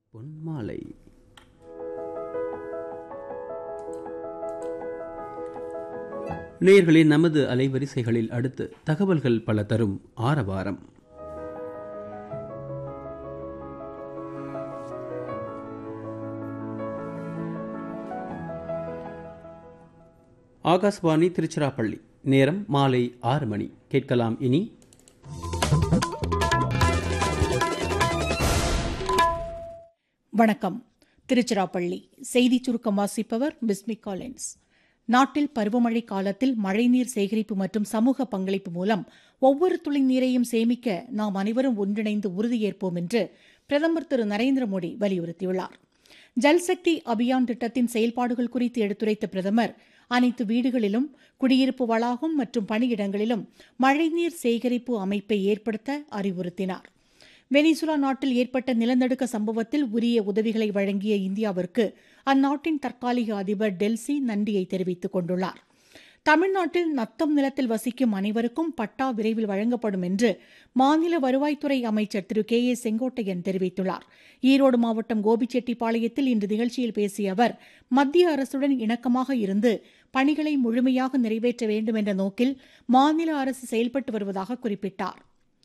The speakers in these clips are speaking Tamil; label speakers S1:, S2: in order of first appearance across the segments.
S1: பொன்மாலை நேயர்களே நமது அலைவரிசைகளில் அடுத்து தகவல்கள் பல தரும் ஆரவாரம் ஆகாஷ்வாணி திருச்சிராப்பள்ளி நேரம் மாலை ஆறு மணி கேட்கலாம் இனி
S2: வணக்கம் திருச்சிராப்பள்ளி செய்திச் சுருக்கம் வாசிப்பவர் பிஸ்மி காலின்ஸ் நாட்டில் பருவமழை காலத்தில் மழைநீர் சேகரிப்பு மற்றும் சமூக பங்களிப்பு மூலம் ஒவ்வொரு துளி நீரையும் சேமிக்க நாம் அனைவரும் ஒன்றிணைந்து உறுதியேற்போம் என்று பிரதமர் திரு நரேந்திர மோடி வலியுறுத்தியுள்ளார் ஜல்சக்தி அபியான் திட்டத்தின் செயல்பாடுகள் குறித்து எடுத்துரைத்த பிரதமர் அனைத்து வீடுகளிலும் குடியிருப்பு வளாகம் மற்றும் பணியிடங்களிலும் மழைநீர் சேகரிப்பு அமைப்பை ஏற்படுத்த அறிவுறுத்தினார் வெனிசுலா நாட்டில் ஏற்பட்ட நிலநடுக்க சம்பவத்தில் உரிய உதவிகளை வழங்கிய இந்தியாவிற்கு அந்நாட்டின் தற்காலிக அதிபர் டெல்சி நன்றியை தெரிவித்துக் கொண்டுள்ளார் தமிழ்நாட்டில் நத்தம் நிலத்தில் வசிக்கும் அனைவருக்கும் பட்டா விரைவில் வழங்கப்படும் என்று மாநில வருவாய்த்துறை அமைச்சர் திரு கே ஏ செங்கோட்டையன் தெரிவித்துள்ளார் ஈரோடு மாவட்டம் கோபிச்செட்டிப்பாளையத்தில் இன்று நிகழ்ச்சியில் பேசிய அவர் மத்திய அரசுடன் இணக்கமாக இருந்து பணிகளை முழுமையாக நிறைவேற்ற வேண்டும் என்ற நோக்கில் மாநில அரசு செயல்பட்டு வருவதாக குறிப்பிட்டார்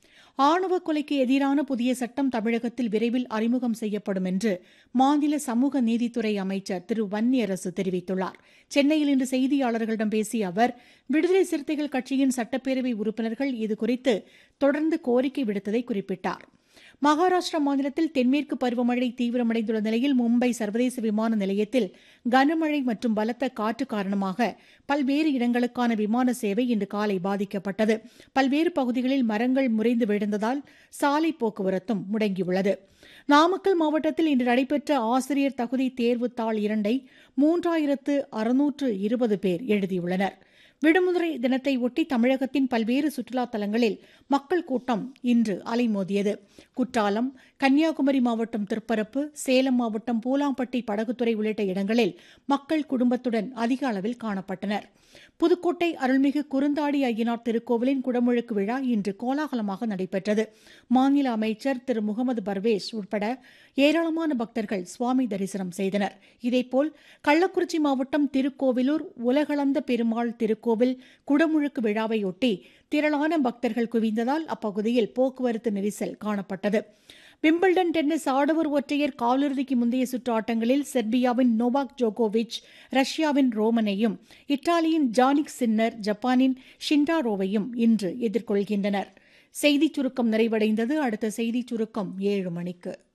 S2: ஆணவ கொலைக்கு எதிரான புதிய சட்டம் தமிழகத்தில் விரைவில் அறிமுகம் செய்யப்படும் என்று மாநில சமூக நீதித்துறை அமைச்சர் திரு வன்னியரசு தெரிவித்துள்ளார் சென்னையில் இன்று செய்தியாளர்களிடம் பேசிய அவர் விடுதலை சிறுத்தைகள் கட்சியின் சட்டப்பேரவை உறுப்பினர்கள் இதுகுறித்து தொடர்ந்து கோரிக்கை விடுத்ததை குறிப்பிட்டார் மகாராஷ்டிரா மாநிலத்தில் தென்மேற்கு பருவமழை தீவிரமடைந்துள்ள நிலையில் மும்பை சர்வதேச விமான நிலையத்தில் கனமழை மற்றும் பலத்த காற்று காரணமாக பல்வேறு இடங்களுக்கான விமான சேவை இன்று காலை பாதிக்கப்பட்டது பல்வேறு பகுதிகளில் மரங்கள் முறிந்து விழுந்ததால் சாலை போக்குவரத்தும் முடங்கியுள்ளது நாமக்கல் மாவட்டத்தில் இன்று நடைபெற்ற ஆசிரியர் தகுதி தேர்வுத் தாள் இரண்டை மூன்றாயிரத்து அறுநூற்று இருபது பேர் எழுதியுள்ளனர் விடுமுறை தினத்தை ஒட்டி தமிழகத்தின் பல்வேறு சுற்றுலா தலங்களில் மக்கள் கூட்டம் இன்று அலைமோதியது குற்றாலம் கன்னியாகுமரி மாவட்டம் திருப்பரப்பு சேலம் மாவட்டம் பூலாம்பட்டி படகுத்துறை உள்ளிட்ட இடங்களில் மக்கள் குடும்பத்துடன் அதிக அளவில் காணப்பட்டனர் புதுக்கோட்டை அருள்மிகு குறுந்தாடி ஐயனார் திருக்கோவிலின் குடமுழுக்கு விழா இன்று கோலாகலமாக நடைபெற்றது மாநில அமைச்சர் திரு முகமது பர்வேஸ் உட்பட ஏராளமான பக்தர்கள் சுவாமி தரிசனம் செய்தனர் இதேபோல் கள்ளக்குறிச்சி மாவட்டம் திருக்கோவிலூர் உலகளந்த பெருமாள் திருக்கோவில் குடமுழுக்கு விழாவையொட்டி திரளான பக்தர்கள் குவிந்ததால் அப்பகுதியில் போக்குவரத்து நெரிசல் காணப்பட்டது விம்பிள்டன் டென்னிஸ் ஆடவர் ஒற்றையர் காலிறுதிக்கு முந்தைய சுற்று ஆட்டங்களில் செர்பியாவின் நோவாக் ஜோகோவிச் ரஷ்யாவின் ரோமனையும் இத்தாலியின் ஜானிக் சின்னர் ஜப்பானின் ஷிண்டாரோவையும் இன்று எதிர்கொள்கின்றனர் செய்திச் சுருக்கம் நிறைவடைந்தது அடுத்த செய்திச் சுருக்கம் ஏழு மணிக்கு